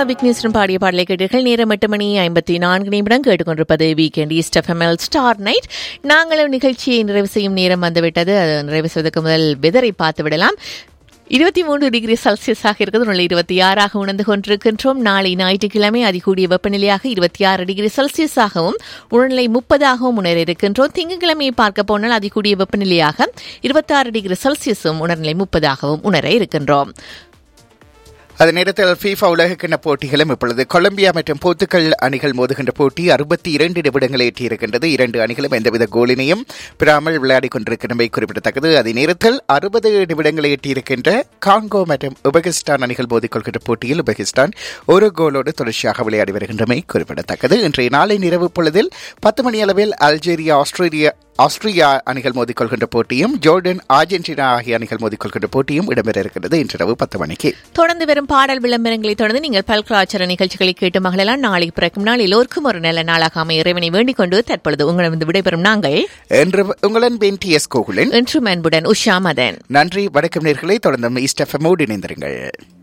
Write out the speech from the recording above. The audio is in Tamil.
விக்னேஸ்வரன் பாடிய பாடலை கேட்டீர்கள் நேரம் எட்டு மணி ஐம்பத்தி நான்கு நிமிடம் கேட்டுக்கொண்டிருப்பது வீக்கெண்ட் ஈஸ்ட் எஃப்எம்எல் ஸ்டார் நைட் நாங்களும் நிகழ்ச்சியை நிறைவு செய்யும் நேரம் வந்துவிட்டது அது நிறைவு செய்வதற்கு முதல் வெதரை பார்த்து விடலாம் இருபத்தி மூன்று டிகிரி செல்சியஸாக இருக்கிறது உள்ள இருபத்தி ஆறாக உணர்ந்து கொண்டிருக்கின்றோம் நாளை ஞாயிற்றுக்கிழமை அதிகூடிய வெப்பநிலையாக இருபத்தி ஆறு டிகிரி செல்சியஸாகவும் உணர்நிலை முப்பதாகவும் உணர இருக்கின்றோம் திங்கட்கிழமையை பார்க்க போனால் அதிகூடிய வெப்பநிலையாக இருபத்தாறு டிகிரி செல்சியஸும் உணர்நிலை முப்பதாகவும் உணர இருக்கின்றோம் அதே நேரத்தில் ஃபீஃபா உலகக்கிண்ண போட்டிகளும் இப்பொழுது கொலம்பியா மற்றும் போர்த்துகல் அணிகள் மோதுகின்ற போட்டி அறுபத்தி இரண்டு நிமிடங்களை எட்டியிருக்கின்றது இரண்டு அணிகளும் எந்தவித கோலினையும் பெறாமல் விளையாடிக் கொண்டிருக்கின்றமை குறிப்பிடத்தக்கது அதே நேரத்தில் அறுபது நிமிடங்களை எட்டியிருக்கின்ற காங்கோ மற்றும் உபகிஸ்தான் அணிகள் மோதிக்கொள்கின்ற போட்டியில் உபகிஸ்தான் ஒரு கோலோடு தொடர்ச்சியாக விளையாடி வருகின்றமை குறிப்பிடத்தக்கது இன்றைய நாளை நிறைவு பொழுதில் பத்து மணி அளவில் அல்ஜீரியா ஆஸ்திரேலியா ஆஸ்திரியா அணிகள் மோதிக்கொள்கின்ற போட்டியும் ஜோர்டன் அர்ஜென்டினா ஆகிய அணிகள் மோதிக்கொள்கின்ற போட்டியும் இடம்பெற இருக்கிறது இன்றிரவு பத்து மணிக்கு தொடர்ந்து வரும் பாடல் விளம்பரங்களை தொடர்ந்து நீங்கள் பல்கலாச்சார நிகழ்ச்சிகளை கேட்டு மகளெல்லாம் நாளைக்கு பிறக்கும் நாள் எல்லோருக்கும் ஒரு நல்ல நாளாக அமைய இறைவனை வேண்டிக் கொண்டு தற்பொழுது உங்களிடம் விடைபெறும் நாங்கள் என்று உங்களன் பென் டி எஸ் கோகுலன் என்றும் அன்புடன் உஷா மதன் நன்றி வணக்கம் நேர்களை தொடர்ந்து ஈஸ்ட் எஃப்எம்மோடு இணைந்திருங்கள்